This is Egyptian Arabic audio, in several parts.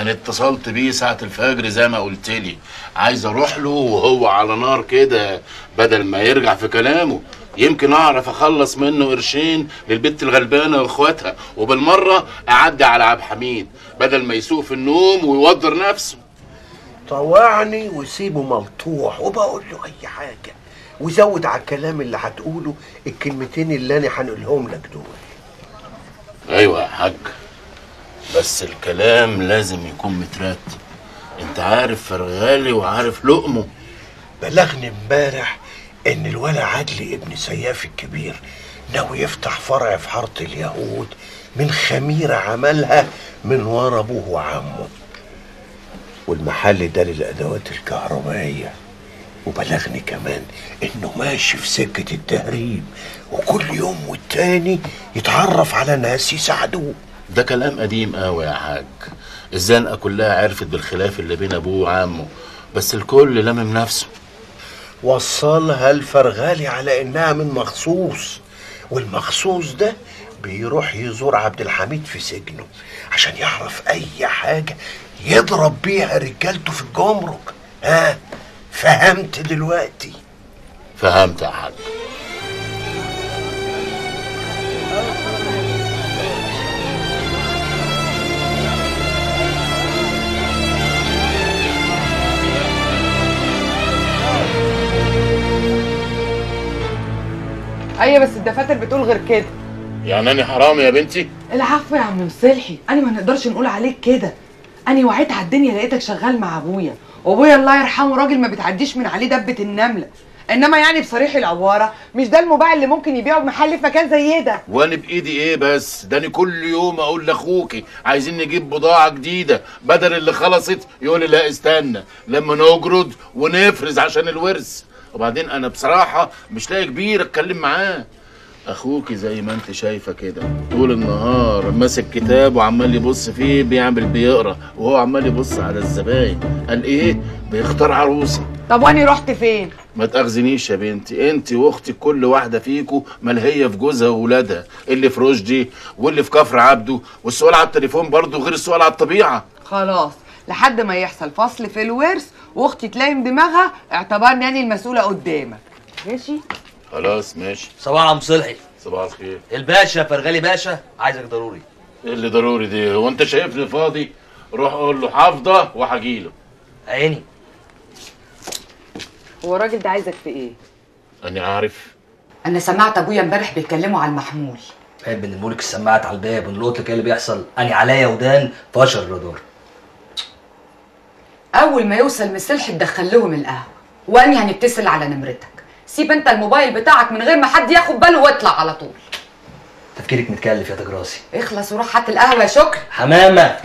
انا اتصلت بيه ساعة الفجر زي ما قلت لي عايز اروح له وهو على نار كده بدل ما يرجع في كلامه يمكن اعرف اخلص منه قرشين للبت الغلبانه واخواتها وبالمره اعدي على عبد الحميد بدل ما يسوق في النوم ويوضر نفسه طوعني وسيبه ملطوح وبقول له اي حاجه وزود على الكلام اللي هتقوله الكلمتين اللي انا هنقولهم لك دول ايوه يا حاج بس الكلام لازم يكون مترتب انت عارف فرغالي وعارف لقمه بلغني امبارح ان الولا عدلي ابن سياف الكبير ناوي يفتح فرع في حاره اليهود من خميره عملها من ورا ابوه وعمه والمحل ده للادوات الكهربائيه وبلغني كمان انه ماشي في سكه التهريب وكل يوم والتاني يتعرف على ناس يساعدوه ده كلام قديم قوي يا حاج الزنقه كلها عرفت بالخلاف اللي بين ابوه وعمه بس الكل لمم نفسه وصلها الفرغالي على انها من مخصوص والمخصوص ده بيروح يزور عبد الحميد في سجنه عشان يعرف اي حاجه يضرب بيها رجالته في الجمرك ها فهمت دلوقتي فهمت يا حاج ايوه بس الدفاتر بتقول غير كده يعني انا حرامي يا بنتي العفو يا عم مصلحي انا ما نقدرش نقول عليك كده انا وعيت على الدنيا لقيتك شغال مع ابويا وابويا الله يرحمه راجل ما بتعديش من عليه دبه النمله انما يعني بصريح العواره مش ده المباع اللي ممكن يبيعه بمحل في مكان زي ده وانا بايدي ايه بس ده انا كل يوم اقول لاخوكي عايزين نجيب بضاعه جديده بدل اللي خلصت يقول لي لا استنى لما نجرد ونفرز عشان الورث وبعدين انا بصراحه مش لاقي كبير اتكلم معاه اخوكي زي ما انت شايفه كده طول النهار ماسك كتاب وعمال يبص فيه بيعمل بيقرا وهو عمال يبص على الزباين قال ايه بيختار عروسه طب واني رحت فين ما تاخذنيش يا بنتي انت واختك كل واحده فيكو ملهيه في جوزها واولادها اللي في رشدي واللي في كفر عبده والسؤال على التليفون برضه غير السؤال على الطبيعه خلاص لحد ما يحصل فصل في الورث واختي تلايم دماغها اعتبرني انا المسؤوله قدامك ماشي خلاص ماشي صباح عم صلحي صباح الخير الباشا فرغالي باشا عايزك ضروري ايه اللي ضروري دي هو انت شايفني فاضي روح قول له حافظه وهجيله عيني هو الراجل ده عايزك في ايه انا عارف انا سمعت ابويا امبارح بيتكلموا على المحمول بحب ان الملك السماعات على الباب ونلقط لك ايه اللي بيحصل اني عليا ودان فشر الرادار اول ما يوصل مصلحي تدخل لهم القهوه واني هنتصل على نمرتك سيب انت الموبايل بتاعك من غير ما حد ياخد باله واطلع على طول تفكيرك متكلف يا تاج راسي اخلص وروح هات القهوه يا شكر حمامه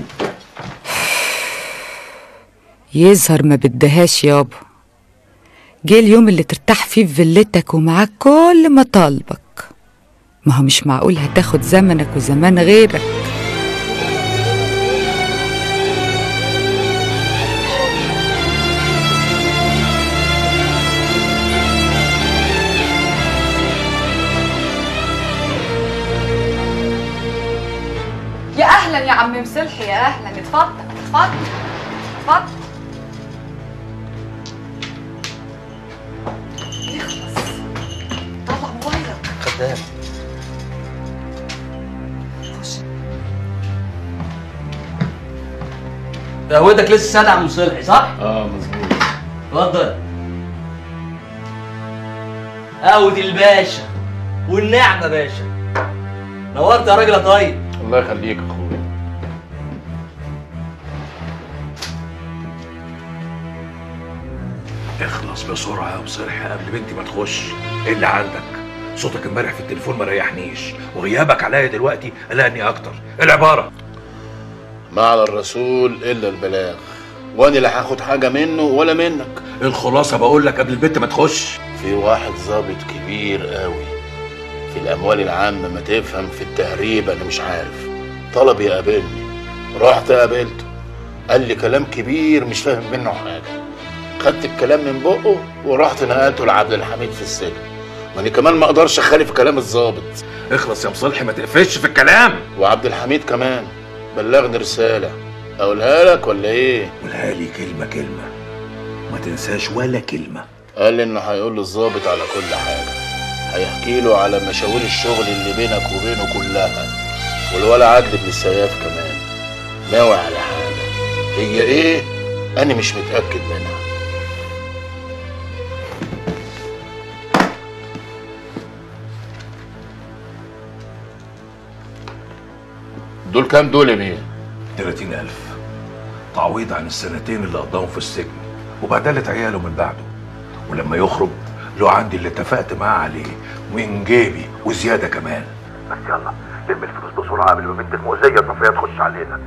يظهر ما بدهاش يابا جه اليوم اللي ترتاح فيه في فيلتك ومعاك كل مطالبك ما هو مش معقول هتاخد زمنك وزمان غيرك يا اهلا يا عم مصلحي يا اهلا اتفضل اتفضل اتفضل يخلص طلع موبايلك خدام قهوتك لسه سادة عم صلحي صح؟ اه مظبوط اتفضل قهوة الباشا والنعمة باشا نورت يا راجل يا طيب الله يخليك يا اخويا اخلص بسرعة يا مصلحي قبل بنتي ما تخش ايه اللي عندك صوتك امبارح في التليفون ما ريحنيش وغيابك عليا دلوقتي قلقني اكتر إيه العبارة ما على الرسول الا البلاغ وانا لا هاخد حاجه منه ولا منك الخلاصة بقول لك قبل البنت ما تخش في واحد ظابط كبير قوي في الاموال العامه ما تفهم في التهريب انا مش عارف طلب يقابلني رحت قابلته قال لي كلام كبير مش فاهم منه حاجه خدت الكلام من بقه ورحت نقلته لعبد الحميد في السجن ما انا كمان ما اقدرش اخالف كلام الظابط اخلص يا مصلحي ما تقفش في الكلام وعبد الحميد كمان بلغني رساله اقولها لك ولا ايه قولها لي كلمه كلمه ما تنساش ولا كلمه قال لي انه هيقول للظابط على كل حاجه هيحكي له على مشاوير الشغل اللي بينك وبينه كلها والولا عدل بن السياف كمان ناوي على حاجه هي ايه انا مش متاكد منها دول كام دول يا بيه 30000 تعويض عن السنتين اللي قضاهم في السجن وبهدلة عياله من بعده ولما يخرج له عندي اللي اتفقت معاه عليه من جيبي وزياده كمان بس يلا لم الفلوس بسرعه قبل ما بنت المؤذيه صفيه تخش علينا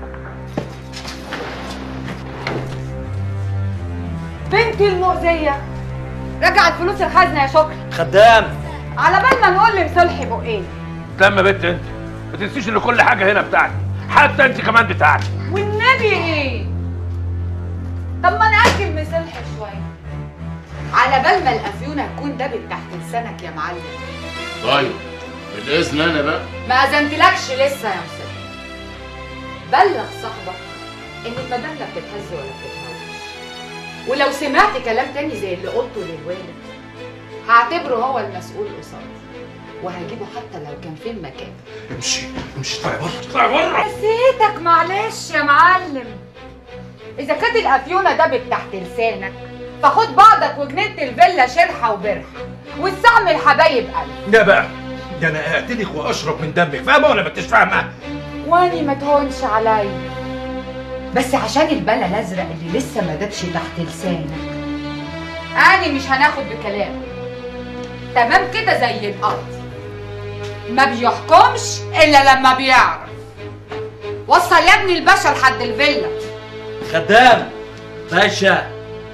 بنتي المؤذية رجع الفلوس الخزنة يا شكري خدام على بال ما نقول لمصلحي بقين تم يا بنت انت ما تنسيش ان كل حاجه هنا بتاعتي حتى انت كمان بتاعتي والنبي ايه طب ما نأجل مصلحي شوية على بال ما الأفيونة تكون دابت تحت لسانك يا معلم طيب بالاذن انا بقى ما أذنتلكش لسه يا مصلحي بلغ صاحبك إن المدام لا بتتهز ولا بتتهزش ولو سمعت كلام تاني زي اللي قلته للوالد هعتبره هو المسؤول قصادي وهجيبه حتى لو كان فين مكانه امشي امشي اطلعي بره اطلعي بره نسيتك معلش يا معلم اذا كانت الافيونه دبت تحت لسانك فخد بعضك وجنينة الفيلا شرحه وبرحه واستعمل حبايب قلب ده بقى ده انا اقتلك واشرب من دمك فاهمه ولا ما انتش فاهمه واني ما تهونش عليا بس عشان البلا الازرق اللي لسه ما دبش تحت لسانك اني مش هناخد بكلامك تمام كده زي القاضي ما بيحكمش الا لما بيعرف وصل يا ابني الباشا لحد الفيلا خدام باشا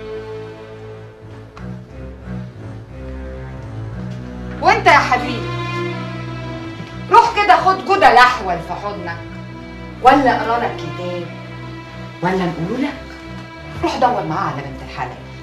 وانت يا حبيبي روح كده خد جدة لحول في حضنك ولا اقرا لك كتاب ولا نقول لك روح دور معاه على بنت الحلال